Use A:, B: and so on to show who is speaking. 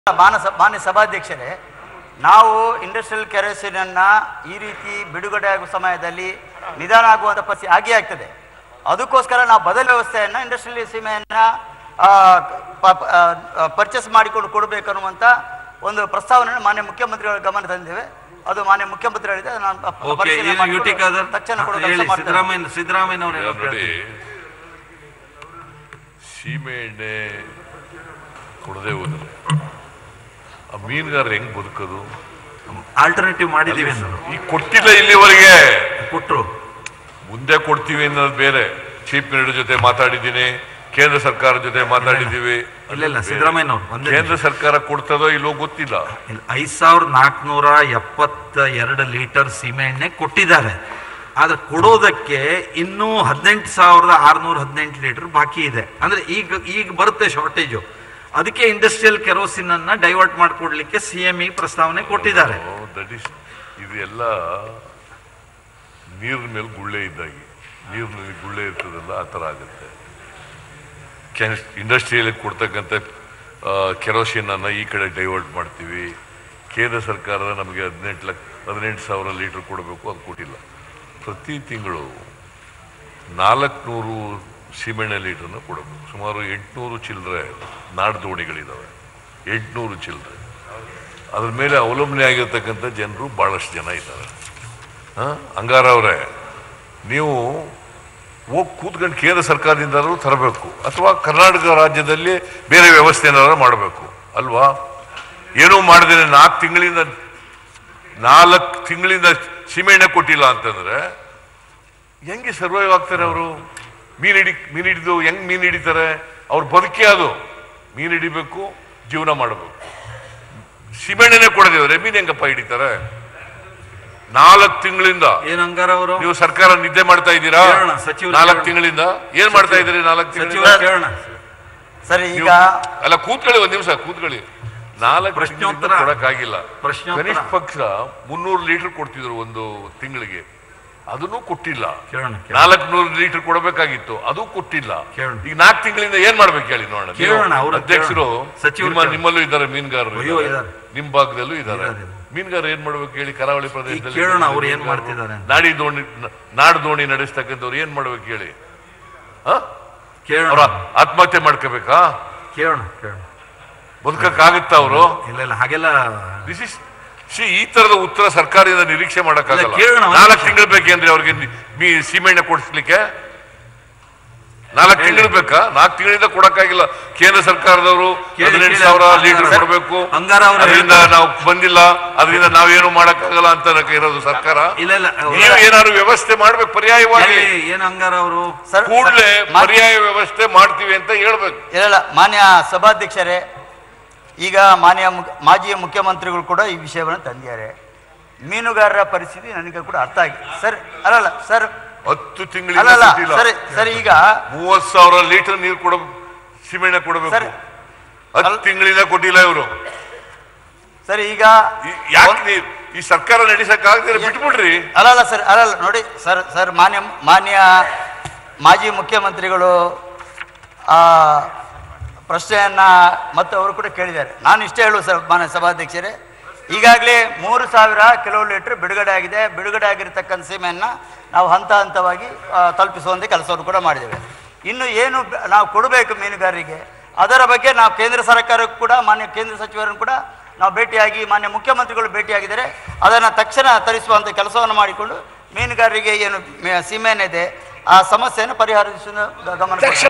A: ಮಾನಸ ಮಾನ್ಯ ಸಭಾಧ್ಯಕ್ಷರೇ ನಾವು ಇಂಡಸ್ಟ್ರಿಯಲ್ ಕೆರೋಸಿನನ್ನು ಈ ರೀತಿ ಬಿಡುಗಡೆ ಆಗುವ ಸಮಯದಲ್ಲಿ ನಿಧಾನ ಆಗುವಂಥ ಪರಿಸ್ಥಿತಿ ಆಗೇ ಆಗ್ತದೆ ಅದಕ್ಕೋಸ್ಕರ ನಾವು ಬದಲು ವ್ಯವಸ್ಥೆಯನ್ನು ಇಂಡಸ್ಟ್ರಿಯಲ್ ಸೀಮೆಯನ್ನು ಪರ್ಚೇಸ್ ಮಾಡಿಕೊಂಡು ಕೊಡಬೇಕನ್ನುವಂಥ ಒಂದು ಪ್ರಸ್ತಾವನೆಯನ್ನು ಮಾನ್ಯ ಮುಖ್ಯಮಂತ್ರಿಗಳ ಗಮನ ತಂದಿದ್ದೇವೆ ಅದು ಮಾನ್ಯ ಮುಖ್ಯಮಂತ್ರಿ ಹೇಳಿದೆ ನಾನು ಪ-
B: ಓಕೆ
A: ಪರಿಶೀಲನೆ
B: ಏನು ಯುಟಿ
A: ಮಾಡಿಕೊಂಡು
B: ಖಾದರ್
A: ತಕ್ಷಣ ಕೊಡೋ
B: ಹೇಳಿ
A: ಕೆಲಸ ಮಾಡ್ತೇವೆ.
B: ಸಿದ್ದರಾಮಯ್ಯ ಸಿದ್ದರಾಮಯ್ಯ ಅವರು
C: ನೋಡಿ ಸೀಮೆ ಎಣ್ಣೆ ಕೊಡದೆ ಹೋದ್ರೆ ಆ ಮೀನುಗಾರರು ಹೆಂಗ್ ಬದುಕೋದು
B: ಆಲ್ಟರ್ನೇಟಿವ್ ಮಾಡಿದೀವಿ ಅನ್ನೋದು
C: ಈಗ ಕೊಟ್ಟಿಲ್ಲ ಇಲ್ಲಿವರೆಗೆ
B: ಕೊಟ್ರು
C: ಮುಂದೆ ಕೊಡ್ತೀವಿ ಅನ್ನೋದು ಬೇರೆ ಚೀಫ್ ಮಿನಿಸ್ಟರ್ ಜೊತೆ ಮಾತಾಡಿದ್ದೀನಿ ಕೇಂದ್ರ ಸರ್ಕಾರ ಜೊತೆ ಮಾತಾಡಿದ್ದೀವಿ
B: ಇಲ್ಲ ಇಲ್ಲ ಸಿದ್ದರಾಮಯ್ಯನವ್ರು ಒಂದೇ
C: ಕೇಂದ್ರ ಸರ್ಕಾರ ಕೊಡ್ತದೋ ಇಲ್ಲೋ ಗೊತ್ತಿಲ್ಲ
B: ಇಲ್ಲ, ಐದ್ ಸಾವಿರದ ನಾಲ್ಕುನೂರ ಎಪ್ಪತ್ತ ಎರಡು ಲೀಟರ್ ಸೀಮೆ ಎಣ್ಣೆ ಕೊಟ್ಟಿದ್ದಾರೆ ಆದ್ರೆ ಕೊಡೋದಕ್ಕೆ ಇನ್ನೂ ಹದಿನೆಂಟು ಸಾವಿರದ ಆರುನೂರ ಹದಿನೆಂಟು ಲೀಟರ್ ಬಾಕಿ ಇದೆ ಅಂದ್ರೆ ಈಗ ಈಗ ಬರುತ್ತೆ ಶಾರ್ಟೇಜು ಅದಕ್ಕೆ ಇಂಡಸ್ಟ್ರಿಯಲ್ ಕೆರೋಸಿನ್ ಅನ್ನ ಡೈವರ್ಟ್ ಮಾಡಿಕೊಡ್ಲಿಕ್ಕೆ ಸಿ ಎಂ ಇ ಪ್ರಸ್ತಾವನೆ ಕೊಟ್ಟಿದ್ದಾರೆ
C: ದಟ್ ಇಸ್ ಇದೆಲ್ಲ ನೀರಿನ ಮೇಲೆ ಗುಳ್ಳೆ ಇದ್ದಾಗಿ ನೀರಿನಲ್ಲಿ ಗುಳ್ಳೆ ಇರ್ತದಲ್ಲ ಆ ಥರ ಆಗುತ್ತೆ ಇಂಡಸ್ಟ್ರಿಯಲ್ಲಿ ಕೊಡ್ತಕ್ಕಂಥ ಕೆರೋಸಿನ್ ಅನ್ನ ಈ ಕಡೆ ಡೈವರ್ಟ್ ಮಾಡ್ತೀವಿ ಕೇಂದ್ರ ಸರ್ಕಾರ ನಮಗೆ ಹದಿನೆಂಟು ಲಕ್ಷ ಹದಿನೆಂಟು ಸಾವಿರ ಲೀಟರ್ ಕೊಡಬೇಕು ಅದು ಕೊಟ್ಟಿಲ್ಲ ಪ್ರತಿ ತಿಂಗಳು ನಾಲ್ಕುನೂರು ಸೀಮೆಣ್ಣೆ ಲೀಟರ್ನ ಕೊಡಬೇಕು ಸುಮಾರು ಎಂಟುನೂರು ಚಿಲ್ಲರೆ ನಾಡು ದೋಣಿಗಳಿದ್ದಾವೆ ಎಂಟುನೂರು ಚಿಲ್ಲರೆ ಅದ್ರ ಮೇಲೆ ಅವಲಂಬನೆ ಆಗಿರ್ತಕ್ಕಂಥ ಜನರು ಭಾಳಷ್ಟು ಜನ ಇದ್ದಾರೆ ಹಾಂ ಹಂಗಾರ ಅವರೇ ನೀವು ಹೋಗಿ ಕೂತ್ಕೊಂಡು ಕೇಂದ್ರ ಸರ್ಕಾರದಿಂದಾದ್ರೂ ತರಬೇಕು ಅಥವಾ ಕರ್ನಾಟಕ ರಾಜ್ಯದಲ್ಲಿ ಬೇರೆ ವ್ಯವಸ್ಥೆ ಏನಾದ್ರು ಮಾಡಬೇಕು ಅಲ್ವಾ ಏನೂ ಮಾಡಿದ್ರೆ ನಾಲ್ಕು ತಿಂಗಳಿಂದ ನಾಲ್ಕು ತಿಂಗಳಿಂದ ಸೀಮೆಣ್ಣೆ ಕೊಟ್ಟಿಲ್ಲ ಅಂತಂದ್ರೆ ಹೆಂಗೆ ಸರ್ವೈವ್ ಆಗ್ತಾರೆ ಅವರು ಮೀನು ಹಿಡಿ ಮೀನು ಹಿಡಿದು ಹೆಂಗ್ ಮೀನು ಹಿಡಿತಾರೆ ಅವ್ರ ಬದುಕೇ ಅದು ಮೀನು ಹಿಡಿಬೇಕು ಜೀವನ ಮಾಡಬೇಕು ಸೀಮೆಣ್ಣೆನೆ ಕೊಡದಿದ್ರೆ ಮೀನು ಹೆಂಗಪ್ಪ ಹಿಡಿತಾರೆ ನಾಲ್ಕು ತಿಂಗಳಿಂದ
B: ಏನ್ ಹಂಗಾರ ಅವರು
C: ನೀವು ಸರ್ಕಾರ ನಿದ್ದೆ ಮಾಡ್ತಾ ಇದ್ದೀರಾ
B: ಕೇಳೋಣ, ಸಚಿವರು
C: ನಾಲ್ಕು
B: ಕೇಳೋಣ.
C: ತಿಂಗಳಿಂದ ಏನ್ ಮಾಡ್ತಾ ಇದ್ದೀರಿ ನಾಲ್ಕು
B: ಸಚಿವ
C: ತಿಂಗಳಿಂದ
B: ಕೇಳೋಣ
A: ಸರಿ ಈಗ
C: ನೀವು- ಅಲ್ಲ ಕೂತ್ಕೊಳ್ಳಿ ಒಂದ್ ನಿಮಿಷ ಕೂತ್ಕೊಳ್ಳಿ ನಾಲ್ಕು
B: ಪ್ರಶ್ನೋತ್ತರ.
C: ಪ್ರಶ್ನೋತ್ತರ ಕೊಡಕ್ಕಾಗಿಲ್ಲ
B: ಪ್ರಶ್ನೋತ್ತರ.
C: ಕನಿಷ್ಠ ಪಕ್ಷ ಮುನ್ನೂರು ಲೀಟರ್ ಕೊಡ್ತಿದ್ರು ಒಂದು ತಿಂಗಳಿಗೆ ಅದನ್ನು ಕೊಟ್ಟಿಲ್ಲ
B: ಕೇಳೋಣ ಕೇಳೋಣ.
C: ನಾಲ್ಕು ನೂರು ಲೀಟರ್ ಕೊಡಬೇಕಾಗಿತ್ತು ಅದು ಕೊಟ್ಟಿಲ್ಲ
B: ಕೇಳೋಣ.
C: ಈಗ ನಾಲ್ಕು ತಿಂಗಳಿಂದ ಏನ್ ಮಾಡ್ಬೇಕು ಹೇಳಿ ನೋಡೋಣ ನೀವು
B: ಕೇಳೋಣ, ಅವ್ರು
C: ಅಧ್ಯಕ್ಷರು
B: ಕೇಳೋಣ. ಸಚಿವರು
C: ನಿಮ್ಮ
B: ಕೇಳೋಣ.
C: ನಿಮ್ಮಲ್ಲೂ ಇದ್ದಾರೆ ಮೀನುಗಾರರು
B: ಅಯ್ಯೋ,
C: ಇದ್ದಾರೆ.
B: ಇದ್ದಾರೆ.
C: ನಿಮ್ ಭಾಗದಲ್ಲೂ ಇದ್ದಾರೆ
B: ಇದ್ದಾರೆ, ಇದ್ದಾರೆ.
C: ಮೀನುಗಾರ ಏನ್ ಮಾಡ್ಬೇಕು ಹೇಳಿ ಕರಾವಳಿ ಪ್ರದೇಶದಲ್ಲಿ
B: ಕೇಳೋಣ, ಅವ್ರು ಏನ್
C: ಮೀನುಗಾರರು.
B: ಮಾಡ್ತಿದ್ದಾರೆ ಅಂತ.
C: ನಾಡಿ ದೋಣಿ ನಾಡು ದೋಣಿ ನಡೆಸ್ತಕ್ಕಂಥವ್ರು ಏನ್ ಮಾಡ್ಬೇಕು ಹೇಳಿ ಹ?
B: ಕೇಳೋಣ
C: ಅವ್ರ ಆತ್ಮಹತ್ಯೆ ಮಾಡ್ಕೋಬೇಕಾ
B: ಕೇಳೋಣ ಕೇಳೋಣ
C: ಬದುಕಕ್ಕಾಗುತ್ತಾ ಅವರು
B: ಇಲ್ಲ ಇಲ್ಲ ಹಾಗೆಲ್ಲ
C: ದಿಸ್ ಇಸ್ ಸಿ ಈ ತರದ ಉತ್ತರ ಸರ್ಕಾರದಿಂದ ನಿರೀಕ್ಷೆ ಮಾಡಕ್ಕಾಗಲ್ಲ
B: ಇಲ್ಲ, ಕೇಳೋಣ, ಒಂದು
C: ನಾಲ್ಕು
B: ನಿಮಿಷ.
C: ತಿಂಗಳು ಬೇಕೇಂದ್ರೆ ಅವ್ರಿಗೆ ನಿ- ಮೀ ಸೀಮೆಣ್ಣೆ ಕೊಡಿಸ್ಲಿಕ್ಕೆ ನಾಲ್ಕು
B: ಹೇಳಿ.
C: ತಿಂಗಳು ಬೇಕಾ ನಾಲ್ಕು ತಿಂಗಳಿಂದ ಕೊಡಕ್ಕಾಗಿಲ್ಲ ಕೇಂದ್ರ ಸರ್ಕಾರದವರು
B: ಕೇಳಿ,
C: ಹದಿನೆಂಟು
B: ಕೇಳಿ.
C: ಸಾವಿರ
B: ಹಂಗಾರ-
C: ಲೀಟರ್ ಕೊಡಬೇಕು
B: ಹಂಗಾರ ಅವ್ರು
C: ಅದರಿಂದ
B: ಹೇಳ್ತಾರೆ.
C: ನಾವು ಬಂದಿಲ್ಲ ಅದರಿಂದ ನಾವೇನು ಮಾಡಕ್ಕಾಗಲ್ಲ ಅಂತ ಇರೋದು ಸರ್ಕಾರ
B: ಇಲ್ಲ ಇಲ್ಲ ಅವ್ರು-
C: ನೀವು ಏನಾದ್ರು ವ್ಯವಸ್ಥೆ ಮಾಡ್ಬೇಕು ಪರ್ಯಾಯವಾಗಿ
B: ಹೇಳಿ, ಏನ್ ಹಂಗಾರ ಅವರು
A: ಸರ್
C: ಕೂಡಲೇ
A: ಮಾ-
C: ಪರ್ಯಾಯ ವ್ಯವಸ್ಥೆ ಮಾಡ್ತೀವಿ ಅಂತ ಹೇಳ್ಬೇಕು
A: ಇಲ್ಲ ಮಾನ್ಯ ಸಭಾಧ್ಯಕ್ಷರೇ ಈಗ ಮಾನ್ಯ ಮುಖ್ಯ- ಮಾಜಿ ಮುಖ್ಯಮಂತ್ರಿಗಳು ಕೂಡ ಈ ವಿಷಯವನ್ನು ತಂದಿದ್ದಾರೆ ಮೀನುಗಾರರ ಪರಿಸ್ಥಿತಿ ನನಗೆ ಕೂಡ ಅರ್ಥ ಆಗಿದೆ ಸರ್ ಅಲ್ಲಲ್ಲ ಸರ್
C: ಹತ್ತು ತಿಂಗಳಿಂದ
A: ಅಲ್ಲಲ್ಲ
C: ಕೊಟ್ಟಿಲ್ಲ.
A: ಸರಿ ಸರಿ ಈಗ
C: ಮೂವತ್ ಸಾವಿರ ಲೀಟರ್ ನೀರು ಕೊಡ ಸಿಮೆಣ್ಣೆ ಕೊಡಬೇಕು
A: ಸರ್,
C: ಹತ್ತು
A: ಅಲ್-
C: ತಿಂಗಳಿಂದ ಕೊಟ್ಟಿಲ್ಲ ಇವರು
A: ಸರಿ ಈಗ
C: ಯಾಕೆ ನೀವು ಈ ಸರ್ಕಾರ ನಡೆಸಕ್ ಆಗದಿರ ಬಿಟ್ಬಿಡ್ರಿ
A: ಅಲ್ಲಲ್ಲ ಸರ್ ಅಲ್ಲಲ್ಲ ನೋಡಿ ಸರ್ ಸರ್ ಮಾನ್ಯ ಮಾನ್ಯ ಮಾಜಿ ಮುಖ್ಯಮಂತ್ರಿಗಳು ಆ ಪ್ರಶ್ನೆಯನ್ನ ಮತ್ತೆ ಅವರು ಕೂಡ ಕೇಳಿದ್ದಾರೆ ನಾನು ಇಷ್ಟೇ ಹೇಳುವ ಸರ್ ಮಾನ್ಯ ಸಭಾಧ್ಯಕ್ಷರೇ ಈಗಾಗಲೇ ಮೂರು ಸಾವಿರ ಕಿಲೋ ಲೀಟರ್ ಬಿಡುಗಡೆ ಆಗಿದೆ ಬಿಡುಗಡೆ ಆಗಿರತಕ್ಕಂಥ ಸೀಮೆಯನ್ನು ನಾವು ಹಂತ ಹಂತವಾಗಿ ಆ, ತಲುಪಿಸುವಂತೆ ಕೆಲಸವನ್ನು ಕೂಡ ಮಾಡಿದ್ದೇವೆ ಇನ್ನು ಏನು ಬ- ನಾವು ಕೊಡಬೇಕು ಮೀನುಗಾರರಿಗೆ ಅದರ ಬಗ್ಗೆ ನಾವು ಕೇಂದ್ರ ಸರ್ಕಾರಕ್ಕೂ ಕೂಡ ಮಾನ್ಯ ಕೇಂದ್ರ ಸಚಿವರನ್ನು ಕೂಡ ನಾವು ಭೇಟಿಯಾಗಿ ಮಾನ್ಯ ಮುಖ್ಯಮಂತ್ರಿಗಳು ಭೇಟಿಯಾಗಿದ್ದಾರೆ ಅದನ್ನು ತಕ್ಷಣ ತರಿಸುವಂಥ ಕೆಲಸವನ್ನು ಮಾಡಿಕೊಂಡು ಮೀನುಗಾರರಿಗೆ ಏನು ಮೇ- ಸೀಮೆಯನ್ನಿದೆ ಆ ಸಮಸ್ಯೆಯನ್ನು ಪರಿಹರಿಸುವ ಗಮನ ಕೊಡ್ತಾರೆ.